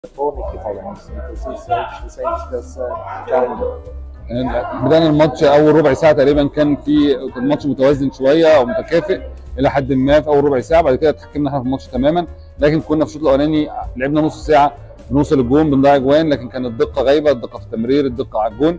Tor nicht gefallen ist. Und das ist äh, schlussendlich das äh, Entscheidende. يعني بدانا الماتش اول ربع ساعه تقريبا كان في الماتش متوازن شويه او متكافئ الى حد ما في اول ربع ساعه بعد كده اتحكمنا احنا في الماتش تماما لكن كنا في الشوط الاولاني لعبنا نص ساعه بنوصل الجون بنضيع اجوان لكن كانت الدقه غايبه الدقه في التمرير الدقه على الجون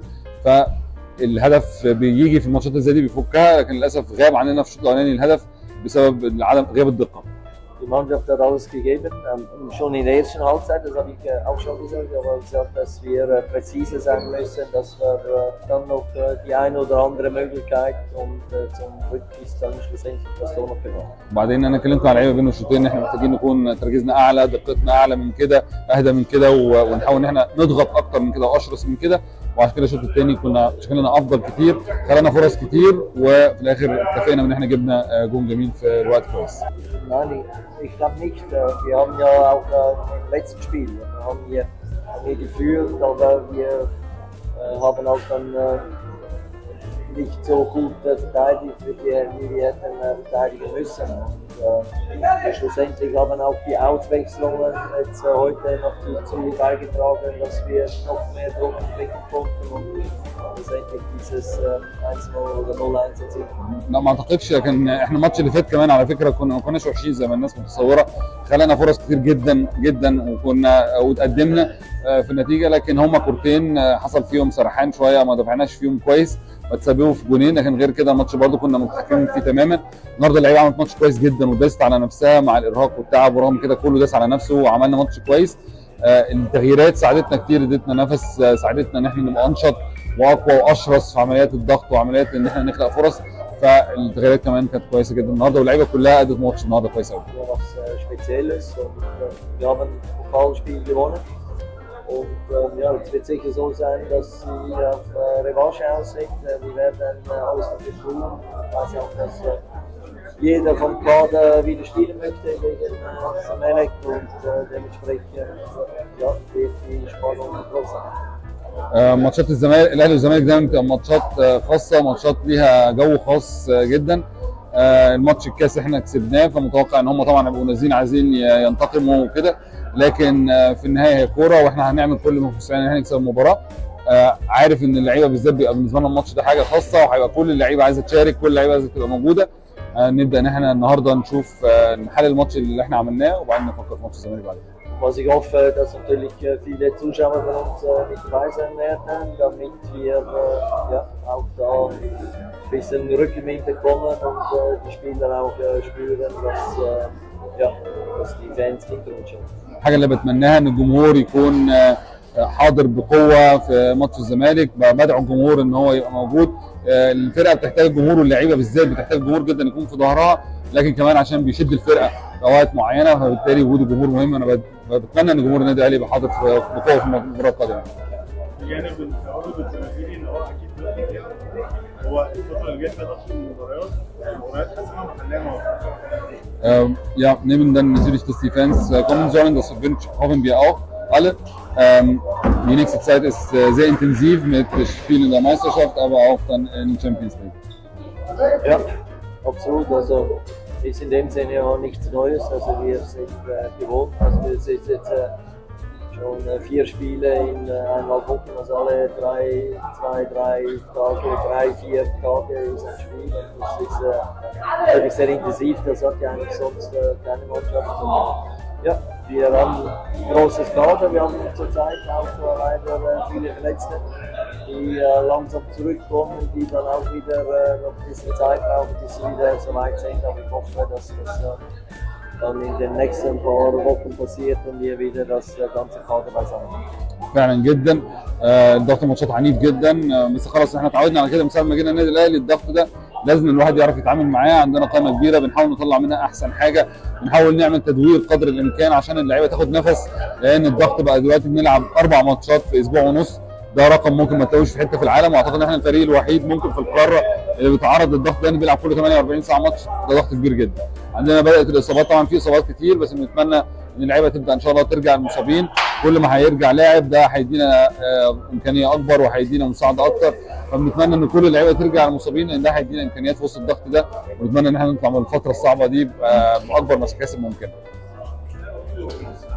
فالهدف بيجي في الماتشات اللي زي دي بيفكها لكن للاسف غاب عننا في الشوط الاولاني الهدف بسبب عدم غياب الدقه Die Mannschaft hat alles gegeben, ähm, schon in der ersten Halbzeit, das habe ich äh, auch schon gesagt, aber gesagt, dass wir äh, präziser sein müssen, dass wir äh, dann noch äh, die eine oder andere Möglichkeit und äh, zum Glück ist dann schlussendlich das Tor noch gemacht. وبعدين انا كلمت مع اللعيبه بين الشوطين ان احنا محتاجين نكون تركيزنا اعلى دقتنا اعلى من كده اهدى من كده و- ونحاول ان احنا نضغط اكتر من كده واشرس من كده وعشان كده الشوط الثاني كنا شكلنا افضل كتير خلقنا فرص كتير وفي الاخر اتفقنا ان احنا جبنا آه، جون جميل في الوقت كويس Nein, ich, ich glaube nicht. Äh, Wir haben ja auch äh, im letzten Spiel wir haben wir, haben wir geführt, aber wir äh, haben auch dann äh, nicht so gut äh, verteidigt, wie wir, wie wir hätten äh, verteidigen müssen. Und, äh, schlussendlich haben auch die Auswechslungen jetzt äh, heute noch dazu beigetragen, dass wir noch mehr Druck entwickeln konnten und schlussendlich dieses äh, 1-0 oder 0-1 erzielen. لا ما اعتقدش لكن احنا الماتش اللي فات كمان على فكره كنا ما كناش وحشين زي ما الناس متصوره خلقنا فرص كتير جدا جدا وكنا وتقدمنا آه، في النتيجه لكن هم كورتين آه، حصل فيهم سرحان شويه ما دفعناش فيهم كويس وتسببوا في جونين لكن غير كده الماتش برده كنا متحكمين فيه تماما النهارده اللعيبه عملت ماتش كويس جدا وداست على نفسها مع الارهاق والتعب ورغم كده كله داس على نفسه وعملنا ماتش كويس آه، التغييرات ساعدتنا كتير ادتنا نفس آه، ساعدتنا ان احنا نبقى انشط واقوى واشرس في عمليات الضغط وعمليات ان احنا نخلق فرص فالتغييرات كمان كانت كويسه جدا النهارده واللعيبه كلها ادت ماتش النهارده كويس قوي ja, was äh, Spezielles und äh, wir haben ein Pokalspiel gewonnen. Und ähm, ja, es wird sicher so sein, dass sie auf äh, Revanche aussehen. Äh, wir werden äh, alles dafür tun. Ich weiß auch, dass äh, jeder vom Kader wieder spielen möchte gegen äh, Samelek und äh, dementsprechend äh, ja, wird die Spannung groß sein. آه، ماتشات الزمالك الاهلي والزمالك دايما بتبقى ماتشات آه، خاصه ماتشات ليها جو خاص آه، جدا آه، الماتش الكاس احنا كسبناه فمتوقع ان هم طبعا هيبقوا نازلين عايزين ي- ينتقموا وكده لكن آه، في النهايه هي كوره واحنا هنعمل كل ما في وسعنا ان احنا نكسب المباراه آه، عارف ان اللعيبه بالذات بيبقى بالنسبه لنا الماتش ده حاجه خاصه وهيبقى كل اللعيبه عايزه تشارك كل اللعيبه عايزه تبقى موجوده آه، نبدا ان احنا النهارده نشوف آه، نحلل الماتش اللي احنا عملناه وبعدين نفكر في ماتش الزمالك بعد كده Was ich hoffe, dass natürlich äh, viele Zuschauer von uns äh, mit dabei sein werden, damit wir äh, ja, auch da ein bisschen Rückenwind bekommen und äh, die Spieler auch äh, spüren, dass, äh, ja, dass die Fans hinter uns stehen. الحاجه اللي بتمناها ان الجمهور يكون آه، حاضر بقوه في ماتش الزمالك بدعو الجمهور ان هو يبقى موجود آه، الفرقه بتحتاج الجمهور واللعيبه بالذات بتحتاج الجمهور جدا يكون في ظهرها لكن كمان عشان بيشد الفرقه في اوقات معينه فبالتالي وجود الجمهور مهم انا بت- بتمنى ان جمهور النادي الاهلي يبقى حاضر في- بقوه في المباراه القادمه بجانب التواجد الجماهيري ان هو اكيد بيفرق كتير. هو الفتره اللي جايه فيها ضغط المباريات المباريات حاسمه محليه موقف Ähm, ja, nehmen dann natürlich, dass die Fans äh, kommen sollen. Das wünsch, hoffen wir auch alle. Ähm, die nächste Zeit ist äh, sehr intensiv mit Spielen in der Meisterschaft, aber auch dann in Champions League. Ja, absolut. Also ist in dem Sinne ja nichts Neues. Also wir sind äh, gewohnt. Also wir sind jetzt äh, schon äh, vier Spiele in äh, eineinhalb Wochen, also alle drei, zwei, drei Tage, drei, vier Tage ist ein Spiel. Und das ist äh, wirklich sehr intensiv. Das hat ja eigentlich sonst äh, keine Mannschaft. Und, ja, wir haben ein großes Kader. Wir haben zurzeit auch äh, leider äh, viele Verletzte, die äh, langsam zurückkommen, die dann auch wieder äh, noch ein bisschen Zeit brauchen, bis sie wieder so weit sind. Aber ich hoffe, dass das äh, dann in den nächsten paar Wochen passiert und wir wieder das äh, ganze Kader beisammen haben. فعلا جدا آه، ضغط الماتشات عنيف جدا آه، بس خلاص احنا اتعودنا على كده من ساعه ما جينا النادي الاهلي الضغط ده لازم الواحد يعرف يتعامل معاه عندنا قائمه كبيره بنحاول نطلع منها احسن حاجه بنحاول نعمل تدوير قدر الامكان عشان اللعيبه تاخد نفس لان الضغط بقى دلوقتي بنلعب اربع ماتشات في اسبوع ونص ده رقم ممكن ما تلاقوش في حته في العالم واعتقد ان احنا الفريق الوحيد ممكن في القاره اللي بيتعرض للضغط ده إن بيلعب كل 48 ساعه ماتش ده ضغط كبير جدا عندنا بدات الاصابات طبعا في اصابات كتير بس بنتمنى ان اللعيبه تبدا ان شاء الله ترجع المصابين كل ما هيرجع لاعب ده هيدينا آه، امكانيه اكبر وهيدينا مساعده اكتر فبنتمنى ان كل اللعيبه ترجع المصابين لان ده هيدينا امكانيات في وسط الضغط ده ونتمنى ان احنا نطلع من الفتره الصعبه دي ب- آه، باكبر مكاسب ممكنه